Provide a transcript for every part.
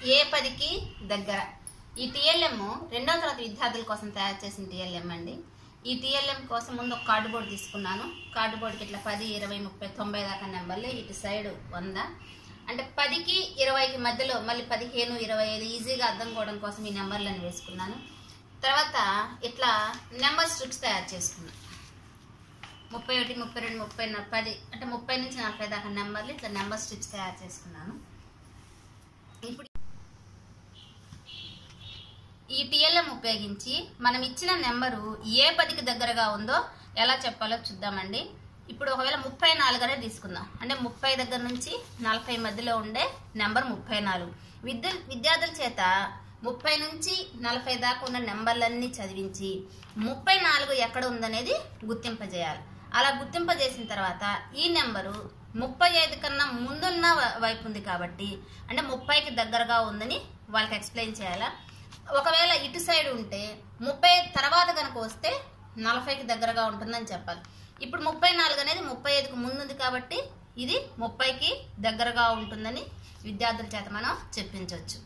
ఏ పదికి దగ్గర ఈ టిఎల్ఎం రెండో తరగతి విద్యార్థుల కోసం తయారు చేసిన టిఎల్ఎం అండి ఈ టిఎల్ఎం కోసం ముందు ఒక కార్డు బోర్డు తీసుకున్నాను కార్డు బోర్డుకి ఇట్లా పది ఇరవై ముప్పై తొంభై దాకా నెంబర్లు ఇటు సైడ్ వంద అంటే పదికి ఇరవైకి మధ్యలో మళ్ళీ పదిహేను ఇరవై ఐదు ఈజీగా అర్థం కావడం కోసం ఈ నెంబర్లను వేసుకున్నాను తర్వాత ఇట్లా నెంబర్ స్ట్రిప్స్ తయారు చేసుకున్నాను ముప్పై ఒకటి ముప్పై రెండు ముప్పై న- పది అంటే ముప్పై నుంచి నలభై దాకా నెంబర్లు ఇట్లా నెంబర్ స్ట్రిప్స్ తయారు చేసుకున్నాను ఇప్పుడు ఈ టిఎల్ఎం ఉపయోగించి మనం ఇచ్చిన నెంబరు ఏ పదికి దగ్గరగా ఉందో ఎలా చెప్పాలో చూద్దామండి ఇప్పుడు ఒకవేళ ముప్పై నాలుగు అనేది తీసుకుందాం అంటే ముప్పై దగ్గర నుంచి నలభై మధ్యలో ఉండే నెంబర్ ముప్పై నాలుగు విద్య విద్యార్థుల చేత ముప్పై నుంచి నలభై దాకా ఉన్న నెంబర్లన్నీ చదివించి ముప్పై నాలుగు ఎక్కడ ఉందనేది గుర్తింపజేయాలి అలా గుర్తింపజేసిన తర్వాత ఈ నెంబరు ముప్పై ఐదు కన్నా ముందున్న వ- వైపు ఉంది కాబట్టి అంటే ముప్పైకి దగ్గరగా ఉందని వాళ్ళకి ఎక్స్ప్లెయిన్ చేయాలా ఒకవేళ ఇటు సైడ్ ఉంటే ముప్పై ఐదు తర్వాత కనుక వస్తే నలభైకి దగ్గరగా ఉంటుందని చెప్పాలి ఇప్పుడు ముప్పై నాలుగు అనేది ముప్పై ఐదుకు ముందు ఉంది కాబట్టి ఇది ముప్పైకి దగ్గరగా ఉంటుందని విద్యార్థుల చేత మనం చెప్పించవచ్చు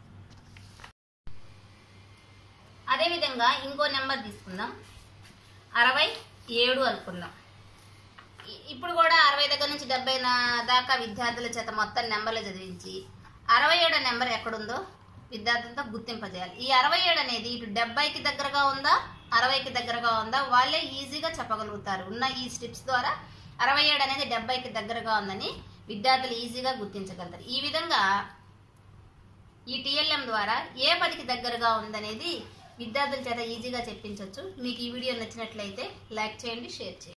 అదేవిధంగా ఇంకో నెంబర్ తీసుకుందాం అరవై ఏడు అనుకుందాం ఇ- ఇప్పుడు కూడా అరవై దగ్గర నుంచి డెబ్బై నా- దాకా విద్యార్థుల చేత మొత్తం నెంబర్లు చదివించి అరవై ఏడో నెంబర్ ఎక్కడుందో విద్యార్థులతో గుర్తింపజేయాలి ఈ అరవై ఏడు అనేది ఇటు డెబ్బైకి దగ్గరగా ఉందా అరవైకి దగ్గరగా ఉందా వాళ్ళే ఈజీగా చెప్పగలుగుతారు ఉన్న ఈ స్టెప్స్ ద్వారా అరవై ఏడు అనేది డెబ్బైకి దగ్గరగా ఉందని విద్యార్థులు ఈజీగా గుర్తించగలుగుతారు ఈ విధంగా ఈ టిఎల్ఎం ద్వారా ఏ పదికి దగ్గరగా ఉందనేది విద్యార్థుల చేత ఈజీగా చెప్పించవచ్చు మీకు ఈ వీడియో నచ్చినట్లయితే లైక్ చేయండి షేర్ చేయండి